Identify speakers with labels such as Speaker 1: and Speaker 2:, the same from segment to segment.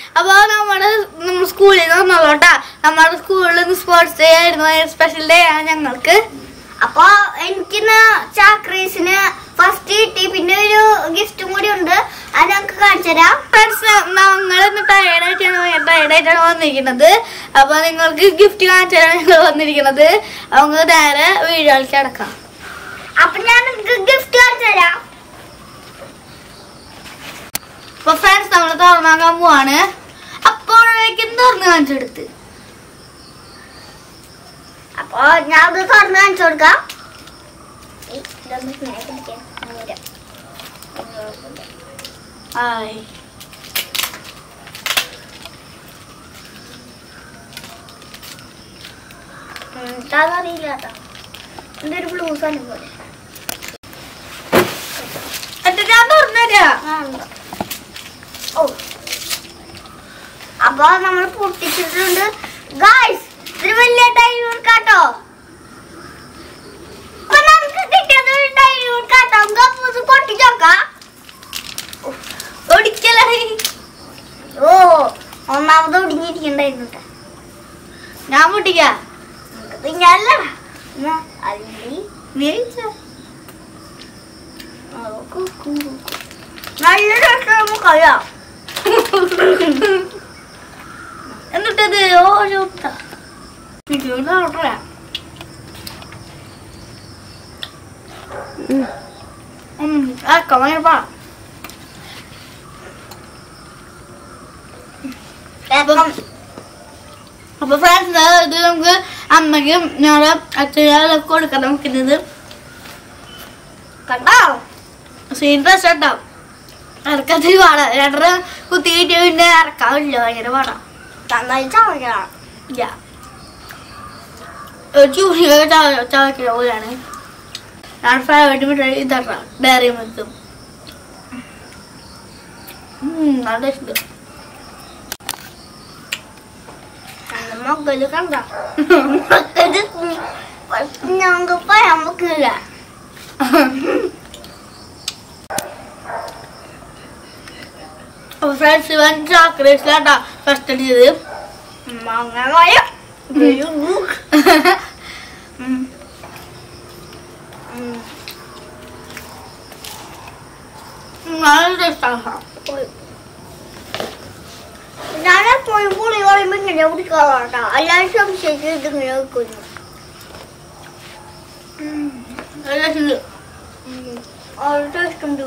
Speaker 1: അപ്പൊ നമ്മുടെ നമ്മുടെ സ്കൂളിൽ നിന്ന് വന്നോട്ടാ നമ്മുടെ സ്കൂളിൽ നിന്ന് സ്പോർട്സ് ഡേ ആയിരുന്നു സ്പെഷ്യൽ ഡേ ആണ് ഞങ്ങൾക്ക്
Speaker 2: അപ്പൊ എനിക്കിന്ന് ചാക്രീസിന് ഫസ്റ്റ് കിട്ടി പിന്നെ ഒരു ഗിഫ്റ്റും കൂടി ഉണ്ട് അത് ഞങ്ങൾക്ക് കാണിച്ചു തരാം
Speaker 1: ഫ്രണ്ട്സ് ഞങ്ങൾ ഇന്ന് ടയർഡായിട്ടാണ് ടയർഡായിട്ടാണ് വന്നിരിക്കുന്നത് അപ്പൊ നിങ്ങൾക്ക് ഗിഫ്റ്റ് കാണിച്ചാണ് ഞങ്ങൾ വന്നിരിക്കുന്നത് നമുക്ക് നേരെ വീഡിയോയിലേക്ക് അടക്കാം
Speaker 2: അപ്പൊ ഞാൻ നിങ്ങൾക്ക് ഗിഫ്റ്റ് കാണിച്ചു തരാം
Speaker 1: അപ്പൊ ഫ്രണ്ട്സ് നമ്മൾ തുറന്നാക്കാൻ പോവാണ് അപ്പോഴേക്കും തുറന്ന് കാണിച്ചെടുത്ത്
Speaker 2: അപ്പൊ ഞാൻ അത് തുറന്ന് കാണിച്ചു കൊടുക്കാം ഈ ഇതൊന്ന് ഇങ്ങനെ പിടിക്കാൻ. ഇങ്ങനെ.
Speaker 1: ആയി
Speaker 2: ഉം, ഇതാണെന്നറിയില്ല കേട്ടോ എന്തൊരു ബ്ലൂസ് ആണ് പോലെ
Speaker 1: എന്നിട്ട് ഞാൻ തുറന്നുതരാ
Speaker 2: ആ, ഉണ്ട്. ഓ അപ്പൊ നമ്മൾ പൊട്ടിച്ചിട്ടുണ്ട് ഗായ്സ് ഇതൊരു വലിയ ഡൈനൂർ കാട്ടോ അപ്പൊ നമുക്ക് കിട്ടിയത് ഒരു ഡൈനൂർ കാട്ടോ നമുക്ക് അപ്പൊ ഇത് പൊട്ടിച്ചോക്കാം
Speaker 1: ഒടിക്കലായി
Speaker 2: ഓ ഒന്നാമത് ഒടിഞ്ഞിരിക്കണ്ടായിരുന്നു ട്ടോ.
Speaker 1: ഞാൻ പൊട്ടിക്കാം
Speaker 2: പിന്നെ അല്ല അല്ലെങ്കിൽ
Speaker 1: നീ കഴിച്ചോ?
Speaker 2: നല്ല രസം നമുക്ക് അറിയാം
Speaker 1: എന്നിട്ടത് ഓ ചോട്ട ഭയങ്കര
Speaker 2: അപ്പം
Speaker 1: അപ്പൊ ഫ്രണ്ട്സ് ഇത് നമുക്ക് അമ്മയ്ക്കും ഞങ്ങളെ അച്ഛനും കൊടുക്കാം നമുക്കിത്
Speaker 2: കണ്ടോ
Speaker 1: സീൻ ഡ്രസ് ഉണ്ടാവും ഇറക്കത്തിൽ പാടാം രണ്ടര കുത്തിയിട്ട് പിന്നെ ഇറക്കാവില്ല ഭയങ്കര പാടാം
Speaker 2: നന്നായി ചവയ്ക്കണം
Speaker 1: ഇല്ല ചൂടിയൊക്കെ ചവയ്ക്കുന്ന പോലെയാണ് ഞാൻ ഫേവറേറ്റ് മിഠായി ഇതാക്കാം ഡയറി മിൽക്കും നല്ല ഇഷ്ടം
Speaker 2: മകള് കണ്ട ഇത് ഞങ്ങൾക്ക് പറയാൻ പറ്റില്ല
Speaker 1: അപ്പൊ ഫ്രണ്ട്സ് ഇവൻ ചോക്ലേറ്റ്സിലാട്ടാ ഫസ്റ്റ് അടിച്ചത്
Speaker 2: മങ്ങമായ
Speaker 1: നല്ല ഇഷ്ടമാണ്
Speaker 2: ഞാനെപ്പോഴും പുളി പറയുമ്പോ ഇങ്ങനെ കുടിക്കാറാട്ടോ അല്ലാതെ സംശയിച്ച് ഇതിങ്ങനെ വെക്കുന്നു
Speaker 1: നല്ല ഇഷ്ടം
Speaker 2: ഓരോ ടേസ്റ്റ് ഉണ്ട്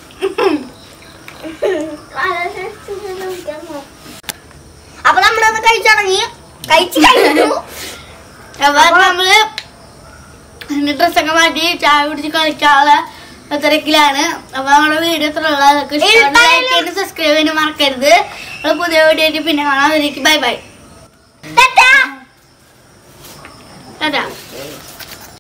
Speaker 2: അപ്പൊ നമ്മളത് കഴിച്ചിറങ്ങി കഴിച്ചു കഴിഞ്ഞു
Speaker 1: അപ്പൊ നമ്മള് ഡ്രസ്സൊക്കെ മാറ്റി ചായ കുടിച്ച് കളിക്കാനുള്ള തിരക്കിലാണ് അപ്പൊ നമ്മുടെ വീഡിയോ എത്ര ഉള്ളതൊക്കെ ലൈക്ക് ചെയ്ത് സബ്സ്ക്രൈബ് ചെയ്യാൻ മറക്കരുത് നമ്മള് പുതിയ വീഡിയോ ആയിട്ട് പിന്നെ കാണാൻ ബൈ ബൈ
Speaker 2: ടാറ്റാ.
Speaker 1: ടാറ്റാ